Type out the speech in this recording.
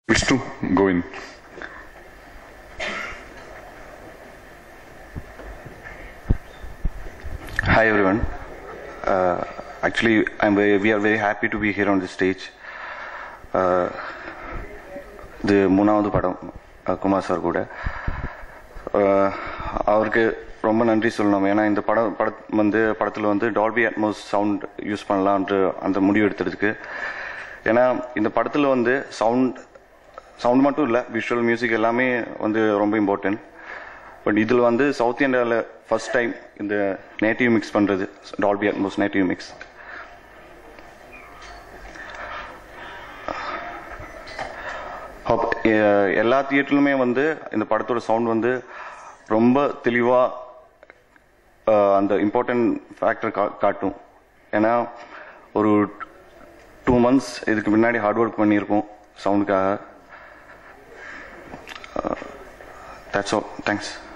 Vishnu, go in. Hi everyone. Uh, actually, I'm very, we are very happy to be here on this stage. Uh, இது மூணாவது படம் uh, Kumar sir கூட Uh, அவருக்கு ரொம்ப நன்றி சொல்லணும் ஏன்னா இந்த படம் பட வந்து படத்தில் வந்து டால்பி அட்மோஸ் சவுண்ட் யூஸ் பண்ணலான்ற அந்த முடிவு எடுத்ததுக்கு ஏன்னா இந்த படத்தில் வந்து சவுண்ட் சவுண்ட் மட்டும் இல்லை விஷுவல் மியூசிக் எல்லாமே வந்து ரொம்ப இம்பார்ட்டன்ட் பட் இதில் வந்து சவுத் இந்தியாவில் ஃபர்ஸ்ட் டைம் இந்த நேட்டிவ் மிக்ஸ் பண்ணுறது டால்பி அட்மோஸ் நேட்டிவ் மிக்ஸ் எல்லா தியேட்டர்லுமே வந்து இந்த படத்தோட சவுண்ட் வந்து ரொம்ப தெளிவாக அந்த இம்பார்ட்டன்ட் ஃபேக்டர் கா காட்டும் ஏன்னா ஒரு டூ மந்த்ஸ் இதுக்கு முன்னாடி ஹார்ட் ஒர்க் பண்ணியிருக்கோம் சவுண்டுக்காக தட்ஸ் ஆல் தேங்க்ஸ்